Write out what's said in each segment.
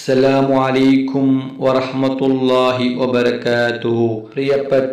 അസ്സലാമു അലൈക്കും വറഹ്മത്തുള്ളാഹി വബറകാതുഹു പ്രിയപ്പെട്ട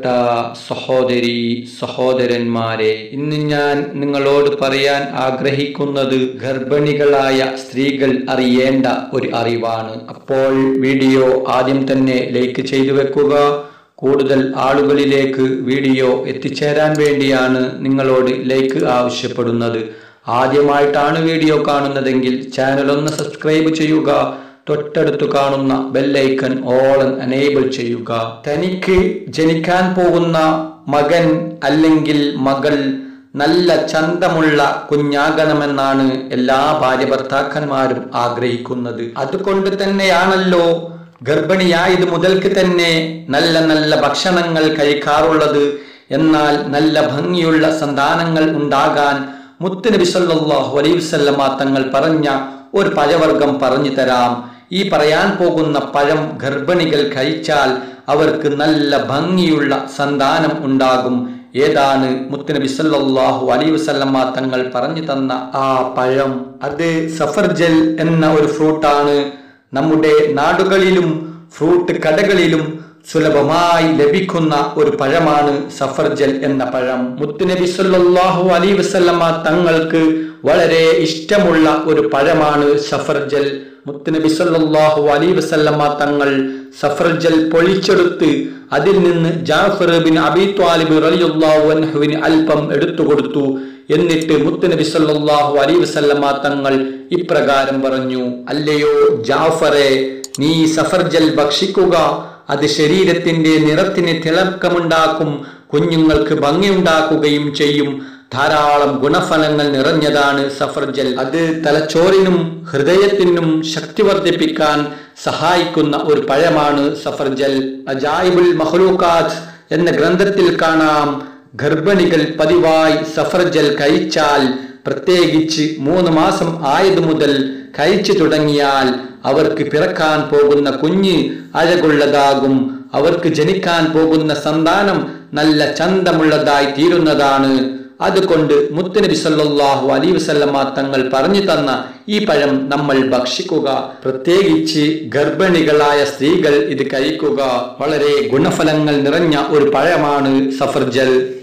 സഹോദരി സഹോദരന്മാരെ ഇന്ന് ഞാൻ നിങ്ങളോട് പറയാൻ ആഗ്രഹിക്കുന്നത് ഗർഭിണികളായ സ്ത്രീകൾ അറിയേണ്ട ഒരു അറിവാണ് അപ്പോൾ വീഡിയോ ആദ്യം തന്നെ ലൈക്ക് ചെയ്തു വെക്കുക കൂടുതൽ ആളുകളിലേക്ക് വീഡിയോ എത്തിച്ചേരാൻ വേണ്ടിയാണ് നിങ്ങളോട് ലൈക്ക് ആവശ്യപ്പെടുന്നത് ആദ്യമായിട്ടാണ് വീഡിയോ കാണുന്നതെങ്കിൽ ചാനൽ ഒന്ന് സബ്സ്ക്രൈബ് ചെയ്യുക തൊട്ടടുത്ത് കാണുന്ന ബെല്ലൈക്കൺ ഓൾ എനേബിൾ ചെയ്യുക തനിക്ക് ജനിക്കാൻ പോകുന്ന മകൻ അല്ലെങ്കിൽ മകൾ നല്ല ചന്തമുള്ള കുഞ്ഞാകണമെന്നാണ് എല്ലാ ഭാര്യ ഭർത്താക്കന്മാരും ആഗ്രഹിക്കുന്നത് അതുകൊണ്ട് തന്നെയാണല്ലോ ഗർഭിണിയായത് മുതൽക്ക് തന്നെ നല്ല നല്ല ഭക്ഷണങ്ങൾ കഴിക്കാറുള്ളത് എന്നാൽ നല്ല ഭംഗിയുള്ള സന്താനങ്ങൾ ഉണ്ടാകാൻ മുത്തുനബി സല്ലല്ലാഹു അലൈഹി വസല്ലമ തങ്ങൾ പറഞ്ഞ ഒരു പഴവർഗം പറഞ്ഞു തരാം ഈ പറയാൻ പോകുന്ന പഴം ഗർഭിണികൾ കഴിച്ചാൽ അവർക്ക് നല്ല ഭംഗിയുള്ള സന്താനം ഉണ്ടാകും ഏതാണ് മുത്തുനബി സല്ലല്ലാഹു അലൈഹി വസല്ലമ തങ്ങൾ പറഞ്ഞു തന്ന ആ പഴം അത് സഫർജൽ എന്ന ഒരു ഫ്രൂട്ടാണ് നമ്മുടെ നാടുകളിലും ഫ്രൂട്ട് കടകളിലും സുലഭമായി ലഭിക്കുന്ന ഒരു പഴമാണ് സഫർജൽ എന്ന പഴം മുത്തുനബി സല്ലല്ലാഹു അലൈഹി വസല്ലമ തങ്ങൾക്ക് വളരെ ഇഷ്ടമുള്ള ഒരു പഴമാണ് സഫർജൽ മുത്തുനബി സല്ലല്ലാഹു അലൈഹി വസല്ലമ തങ്ങൾ സഫർജൽ പൊളിച്ചെടുത്ത് അതിൽ നിന്ന് ജാഫർ ബിൻ അബി ത്വാലിബ് റളിയല്ലാഹു അൻഹുവിന് അല്പം എടുത്തു കൊടുത്തു എന്നിട്ട് മുത്തുനബി സല്ലല്ലാഹു അലൈഹി വസല്ലമ തങ്ങൾ ഇപ്രകാരം പറഞ്ഞു അല്ലയോ ജാഫറെ നീ സഫർജൽ ഭക്ഷിക്കുക അത് ശരീരത്തിന്റെ നിറത്തിന് തിളക്കമുണ്ടാക്കും കുഞ്ഞുങ്ങൾക്ക് ഭംഗിയുണ്ടാക്കുകയും ചെയ്യും ധാരാളം ഗുണഫലങ്ങൾ നിറഞ്ഞതാണ് സഫർജൽ അത് തലച്ചോറിനും ഹൃദയത്തിനും ശക്തി വർദ്ധിപ്പിക്കാൻ സഹായിക്കുന്ന ഒരു പഴമാണ് സഫർജൽ അജായിബുൽ മഹ്ലൂക്കാത്ത് എന്ന ഗ്രന്ഥത്തിൽ കാണാം ഗർഭിണികൾ പതിവായി സഫർജൽ കഴിച്ചാൽ പ്രത്യേകിച്ച് മൂന്ന് മാസം ആയതു മുതൽ കഴിച്ചു തുടങ്ങിയാൽ അവർക്ക് പിറക്കാൻ പോകുന്ന കുഞ്ഞ് അഴകുള്ളതാകും അവർക്ക് ജനിക്കാൻ പോകുന്ന സന്താനം നല്ല ചന്തമുള്ളതായി തീരുന്നതാണ് അതുകൊണ്ട് മുത്തുനബി സല്ലല്ലാഹു അലൈഹി വസല്ലമ തങ്ങൾ പറഞ്ഞു തന്ന ഈ പഴം നമ്മൾ ഭക്ഷിക്കുക പ്രത്യേകിച്ച് ഗർഭിണികളായ സ്ത്രീകൾ ഇത് കഴിക്കുക വളരെ ഗുണഫലങ്ങൾ നിറഞ്ഞ ഒരു പഴമാണ് സഫർജൽ